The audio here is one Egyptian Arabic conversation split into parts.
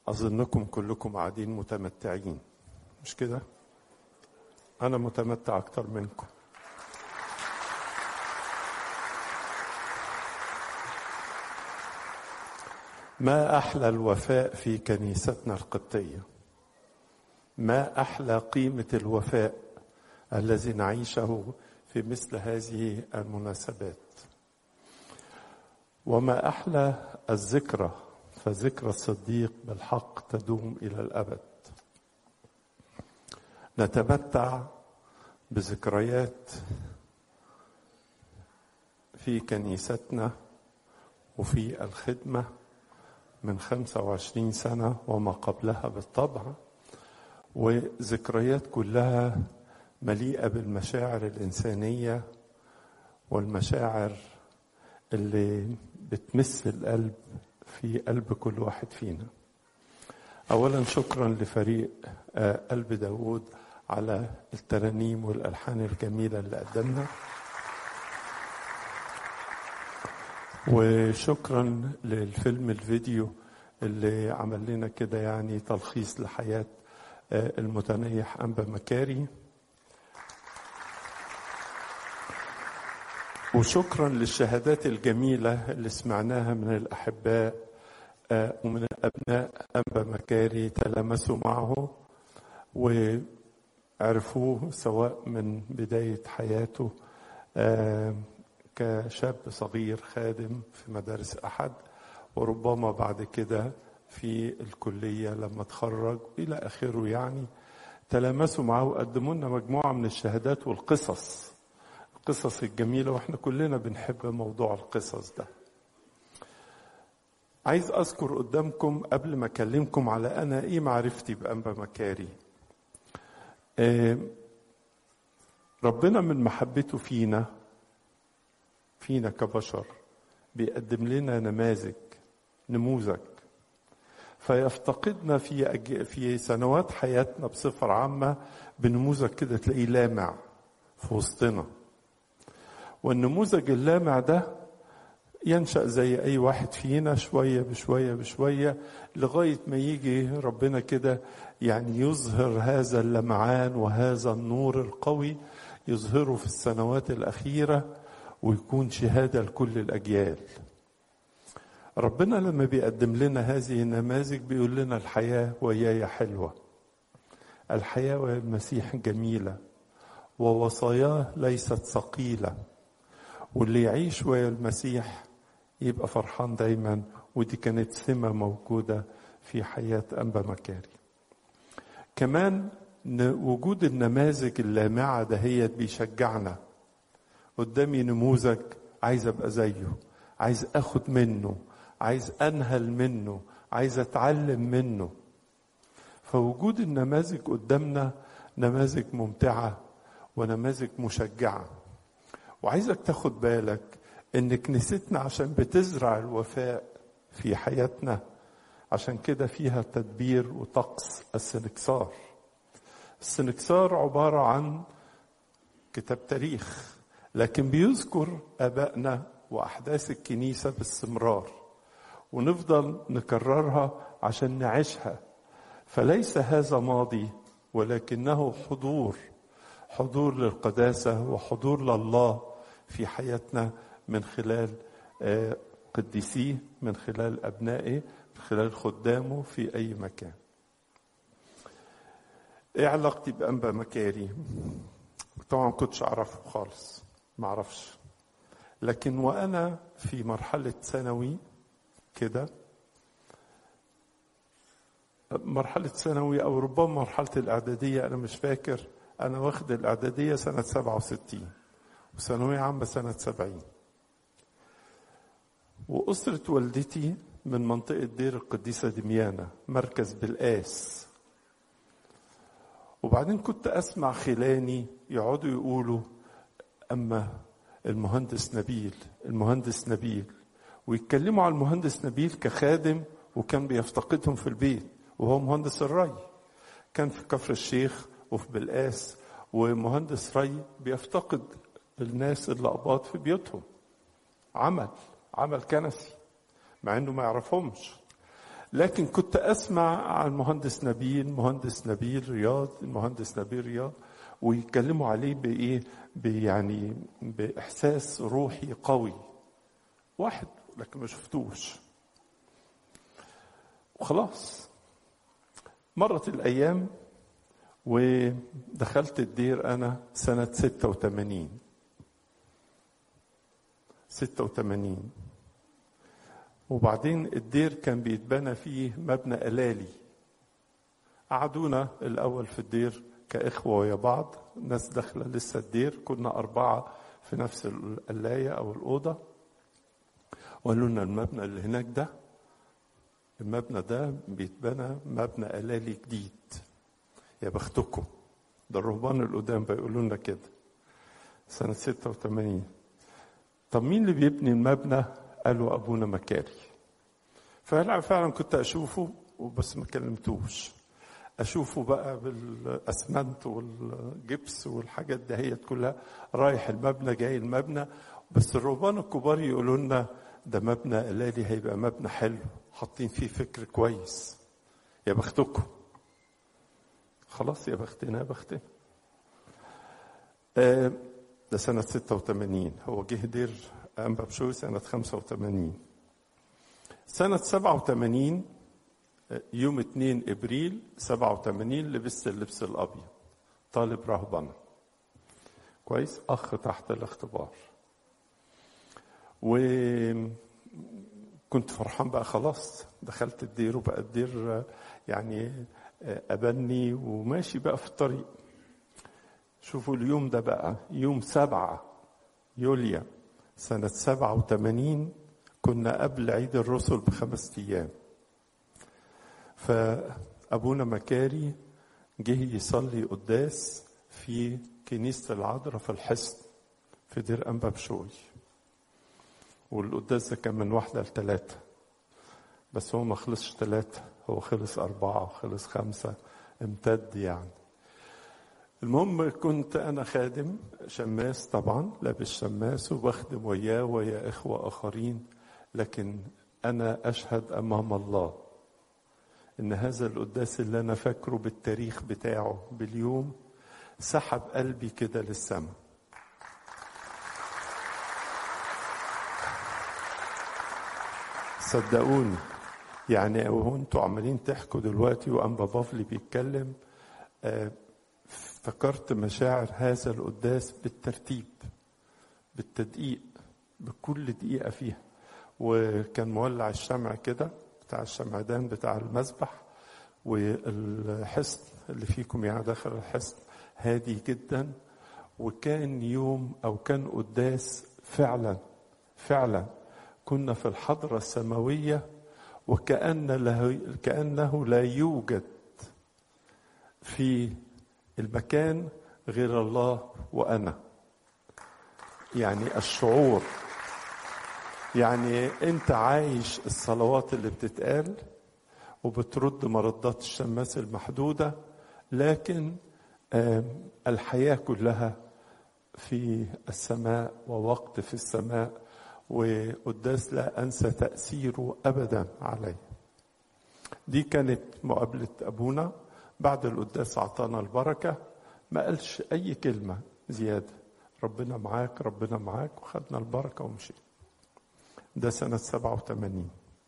أظنكم كلكم قاعدين متمتعين مش كده؟ أنا متمتع أكتر منكم ما أحلى الوفاء في كنيستنا القبطية ما أحلى قيمة الوفاء الذي نعيشه في مثل هذه المناسبات وما أحلى الذكرى فذكرى الصديق بالحق تدوم إلى الأبد نتمتع بذكريات في كنيستنا وفي الخدمة من 25 سنة وما قبلها بالطبع وذكريات كلها مليئة بالمشاعر الإنسانية والمشاعر اللي بتمس القلب في قلب كل واحد فينا أولا شكرا لفريق قلب داود على الترانيم والألحان الجميلة اللي قدمنا وشكرا للفيلم الفيديو اللي عمل لنا كده يعني تلخيص لحياة المتنيح أنبا مكاري وشكرا للشهادات الجميلة اللي سمعناها من الأحباء ومن الأبناء أنبا مكاري تلامسوا معه وعرفوه سواء من بداية حياته كشاب صغير خادم في مدارس أحد وربما بعد كده في الكلية لما تخرج إلى آخره يعني تلامسوا معه وقدموا لنا مجموعة من الشهادات والقصص القصص الجميلة واحنا كلنا بنحب موضوع القصص ده عايز أذكر قدامكم قبل ما أكلمكم على أنا إيه معرفتي بأنبا مكاري آه ربنا من محبته فينا فينا كبشر بيقدم لنا نماذج نموذج فيفتقدنا في أج... في سنوات حياتنا بصفة عامة بنموذج كده تلاقيه لامع في وسطنا والنموذج اللامع ده ينشأ زي أي واحد فينا شوية بشوية بشوية لغاية ما يجي ربنا كده يعني يظهر هذا اللمعان وهذا النور القوي يظهره في السنوات الأخيرة ويكون شهادة لكل الأجيال ربنا لما بيقدم لنا هذه النماذج بيقول لنا الحياة وياي حلوة الحياة ويا المسيح جميلة ووصاياه ليست ثقيلة واللي يعيش ويا المسيح يبقى فرحان دايما ودي كانت سمة موجودة في حياة أنبا مكاري كمان وجود النماذج اللامعة دهيت بيشجعنا قدامي نموذج عايز ابقى زيه عايز اخد منه عايز انهل منه عايز اتعلم منه فوجود النماذج قدامنا نماذج ممتعه ونماذج مشجعه وعايزك تاخد بالك ان كنيستنا عشان بتزرع الوفاء في حياتنا عشان كده فيها تدبير وطقس السنكسار السنكسار عباره عن كتاب تاريخ لكن بيذكر ابائنا واحداث الكنيسه باستمرار ونفضل نكررها عشان نعيشها فليس هذا ماضي ولكنه حضور حضور للقداسه وحضور لله في حياتنا من خلال قديسيه من خلال ابنائه من خلال خدامه في اي مكان ايه علاقتي بانبا مكاري طبعا كنتش اعرفه خالص ما اعرفش لكن وانا في مرحله ثانوي كده مرحلة ثانوي أو ربما مرحلة الإعدادية أنا مش فاكر أنا واخد الإعدادية سنة 67 وثانوية عامة سنة 70 وأسرة والدتي من منطقة دير القديسة دميانة مركز بالقاس وبعدين كنت أسمع خلاني يقعدوا يقولوا أما المهندس نبيل المهندس نبيل ويتكلموا على المهندس نبيل كخادم وكان بيفتقدهم في البيت وهو مهندس الري كان في كفر الشيخ وفي بلقاس ومهندس ري بيفتقد الناس اللي أقباط في بيوتهم عمل عمل كنسي مع انه ما يعرفهمش لكن كنت اسمع عن المهندس نبيل مهندس نبيل رياض المهندس نبيل رياض ويتكلموا عليه بايه يعني باحساس روحي قوي واحد لكن ما شفتوش وخلاص مرت الايام ودخلت الدير انا سنه 86 86 وبعدين الدير كان بيتبنى فيه مبنى ألالي قعدونا الأول في الدير كإخوة ويا بعض ناس داخلة لسه الدير كنا أربعة في نفس القلاية أو الأوضة وقالوا لنا المبنى اللي هناك ده المبنى ده بيتبنى مبنى ألالي جديد يا بختكم ده الرهبان القدام بيقولوا لنا كده سنة 86 طب مين اللي بيبني المبنى قالوا ابونا مكاري فانا فعلا كنت اشوفه وبس ما كلمتوش اشوفه بقى بالاسمنت والجبس والحاجات دهيت كلها رايح المبنى جاي المبنى بس الرهبان الكبار يقولوا لنا ده مبنى الالي هيبقى مبنى حلو حاطين فيه فكر كويس يا بختكم خلاص يا بختنا يا بختنا آه ده سنة 86 هو جه دير أنبا بشوي سنة 85 سنة 87 يوم 2 إبريل 87 لبست اللبس الأبيض طالب رهبنة كويس أخ تحت الاختبار وكنت فرحان بقى خلاص دخلت الدير وبقى الدير يعني أبني وماشي بقى في الطريق شوفوا اليوم ده بقى يوم سبعة يوليا سنة سبعة وثمانين كنا قبل عيد الرسل بخمس أيام فأبونا مكاري جه يصلي قداس في كنيسة العذراء في الحصن في دير أنبا بشوي والقداس ده كان من واحدة لثلاثة بس هو ما خلصش ثلاثة هو خلص أربعة وخلص خمسة امتد يعني المهم كنت أنا خادم شماس طبعا لابس شماس وبخدم وياه ويا إخوة آخرين لكن أنا أشهد أمام الله إن هذا القداس اللي أنا فاكره بالتاريخ بتاعه باليوم سحب قلبي كده للسماء صدقوني يعني وانتوا عمالين تحكوا دلوقتي وأنبا بافلي بيتكلم آه افتكرت مشاعر هذا القداس بالترتيب بالتدقيق بكل دقيقة فيها وكان مولع الشمع كده بتاع الشمعدان بتاع المذبح والحصن اللي فيكم يعني داخل الحصن هادي جدا وكان يوم او كان قداس فعلا فعلا كنا في الحضرة السماوية وكأن له كأنه لا يوجد في المكان غير الله وانا يعني الشعور يعني انت عايش الصلوات اللي بتتقال وبترد مردات الشماس المحدوده لكن الحياه كلها في السماء ووقت في السماء وقداس لا انسى تاثيره ابدا علي دي كانت مقابله ابونا بعد القداس اعطانا البركه ما قالش اي كلمه زياده ربنا معاك ربنا معاك وخدنا البركه ومشينا ده سنه 87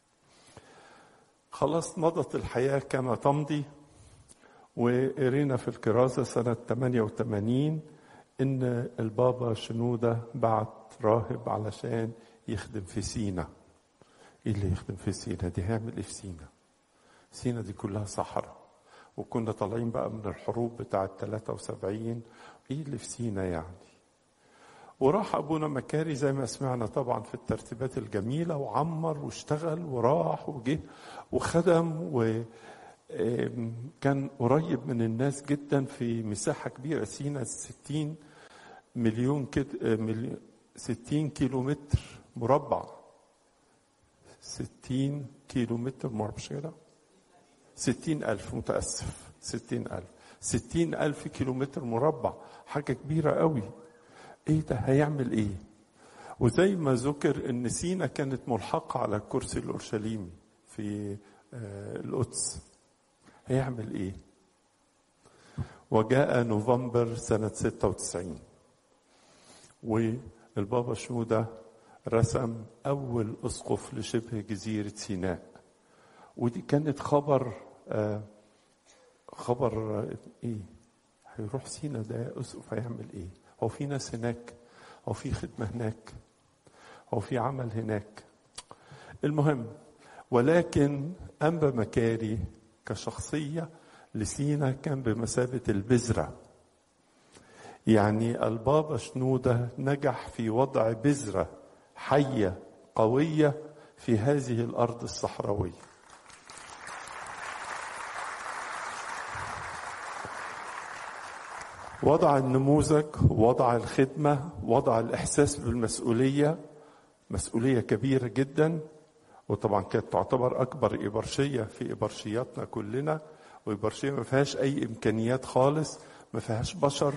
خلاص مضت الحياه كما تمضي وقرينا في الكرازه سنه 88 ان البابا شنوده بعت راهب علشان يخدم في سينا ايه اللي يخدم في سينا دي هيعمل ايه في سينا سينا دي كلها صحراء وكنا طالعين بقى من الحروب بتاعة 73 ايه اللي في سينا يعني وراح ابونا مكاري زي ما سمعنا طبعا في الترتيبات الجميله وعمر واشتغل وراح وجه وخدم وكان قريب من الناس جدا في مساحه كبيره سينا 60 مليون كده مليون 60 كيلو متر مربع 60 كيلو متر مربع مش كده؟ ستين ألف متأسف ستين ألف ستين ألف كيلو متر مربع حاجة كبيرة قوي ايه ده هيعمل ايه وزي ما ذكر ان سينا كانت ملحقة على الكرسي الأورشليمي في القدس هيعمل ايه وجاء نوفمبر سنة 96 والبابا شنودة رسم أول أسقف لشبه جزيرة سيناء ودي كانت خبر آه خبر آه إيه هيروح سينا ده أسقف هيعمل إيه هو في ناس هناك هو في خدمة هناك هو في عمل هناك المهم ولكن أنبا مكاري كشخصية لسينا كان بمثابة البذرة يعني البابا شنودة نجح في وضع بذرة حية قوية في هذه الأرض الصحراوية وضع النموذج وضع الخدمة وضع الإحساس بالمسؤولية مسؤولية كبيرة جدا وطبعا كانت تعتبر أكبر إبرشية في إبرشياتنا كلنا وإبرشية ما فيهاش أي إمكانيات خالص ما فيهاش بشر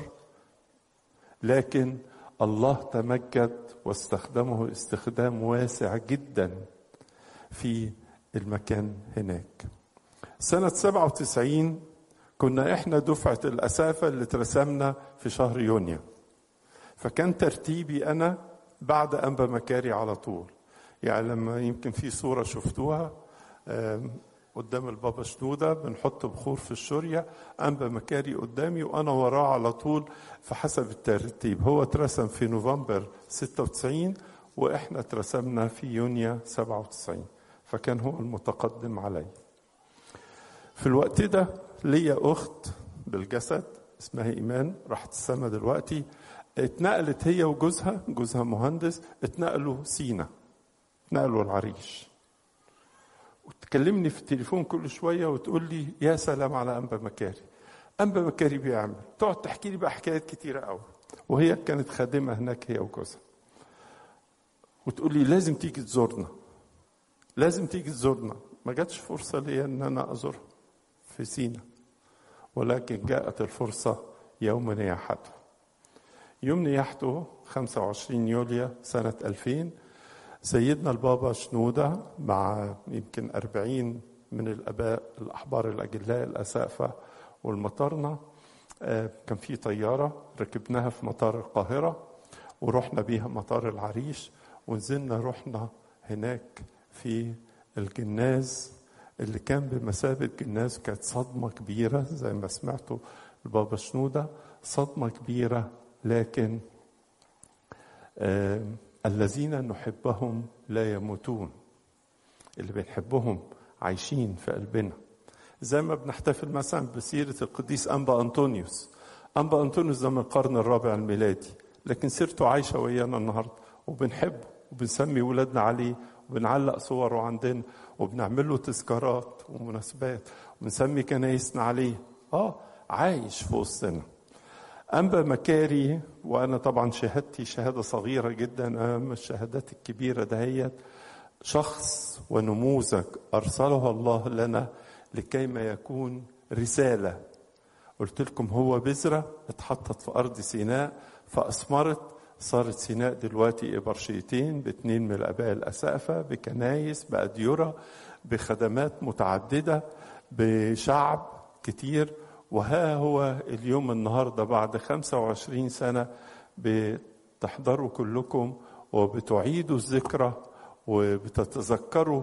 لكن الله تمجد واستخدمه استخدام واسع جدا في المكان هناك سنة 97 كنا احنا دفعة الأسافة اللي اترسمنا في شهر يونيو فكان ترتيبي أنا بعد أنبا مكاري على طول يعني لما يمكن في صورة شفتوها قدام البابا شنودة بنحط بخور في الشورية أنبا مكاري قدامي وأنا وراه على طول فحسب الترتيب هو اترسم في نوفمبر 96 وإحنا اترسمنا في يونيو 97 فكان هو المتقدم علي في الوقت ده ليا أخت بالجسد اسمها إيمان راحت السما دلوقتي اتنقلت هي وجوزها جوزها مهندس اتنقلوا سينا اتنقلوا العريش وتكلمني في التليفون كل شوية وتقول لي يا سلام على أنبا مكاري أنبا مكاري بيعمل تقعد تحكي لي بقى حكايات كتيرة قوي وهي كانت خادمة هناك هي وجوزها وتقول لي لازم تيجي تزورنا لازم تيجي تزورنا ما جاتش فرصة ليا ان انا ازورها في سينا ولكن جاءت الفرصة يوم نياحته يوم نياحته 25 يوليو سنة 2000 سيدنا البابا شنودة مع يمكن أربعين من الآباء الأحبار الأجلاء الأسافة والمطارنة كان في طيارة ركبناها في مطار القاهرة ورحنا بيها مطار العريش ونزلنا رحنا هناك في الجناز اللي كان بمثابة جناز كانت صدمة كبيرة زي ما سمعتوا البابا شنودة صدمة كبيرة لكن آه الذين نحبهم لا يموتون اللي بنحبهم عايشين في قلبنا زي ما بنحتفل مثلا بسيرة القديس أنبا أنطونيوس أنبا أنطونيوس ده من القرن الرابع الميلادي لكن سيرته عايشة ويانا النهاردة وبنحبه وبنسمي ولادنا عليه وبنعلق صوره عندنا وبنعمل له تذكارات ومناسبات وبنسمي كنايسنا عليه اه عايش في وسطنا أنبا مكاري وأنا طبعا شهادتي شهادة صغيرة جدا أمام الشهادات الكبيرة دهيت شخص ونموذج أرسله الله لنا لكي ما يكون رسالة قلت لكم هو بذرة اتحطت في أرض سيناء فأثمرت صارت سيناء دلوقتي إبرشيتين باتنين من الآباء الأسقفة بكنايس بأديرة بخدمات متعددة بشعب كتير وها هو اليوم النهاردة بعد 25 سنة بتحضروا كلكم وبتعيدوا الذكرى وبتتذكروا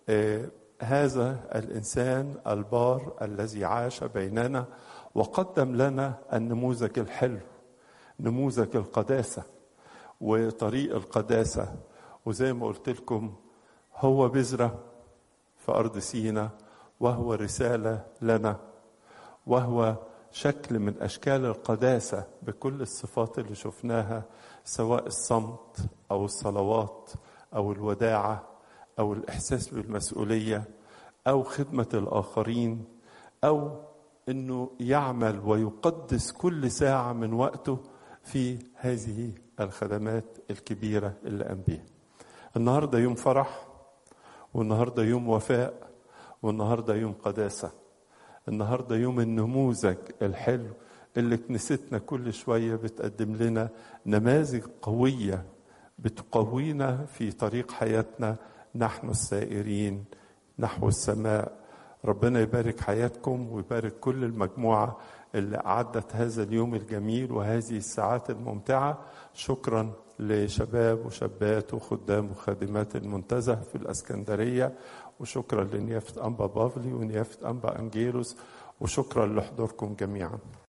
هذا الإنسان البار الذي عاش بيننا وقدم لنا النموذج الحلو نموذج القداسة وطريق القداسة وزي ما قلت لكم هو بذرة في أرض سينا وهو رسالة لنا وهو شكل من أشكال القداسة بكل الصفات اللي شفناها سواء الصمت أو الصلوات أو الوداعة أو الإحساس بالمسؤولية أو خدمة الآخرين أو أنه يعمل ويقدس كل ساعة من وقته في هذه الخدمات الكبيرة اللي قام بيها النهاردة يوم فرح والنهاردة يوم وفاء والنهاردة يوم قداسة النهاردة يوم النموذج الحلو اللي كنيستنا كل شوية بتقدم لنا نماذج قوية بتقوينا في طريق حياتنا نحن السائرين نحو السماء ربنا يبارك حياتكم ويبارك كل المجموعة اللي أعدت هذا اليوم الجميل وهذه الساعات الممتعة شكرا لشباب وشابات وخدام وخادمات المنتزه في الاسكندريه وشكرا لنيافه انبا بافلي ونيافه انبا انجيلوس وشكرا لحضوركم جميعا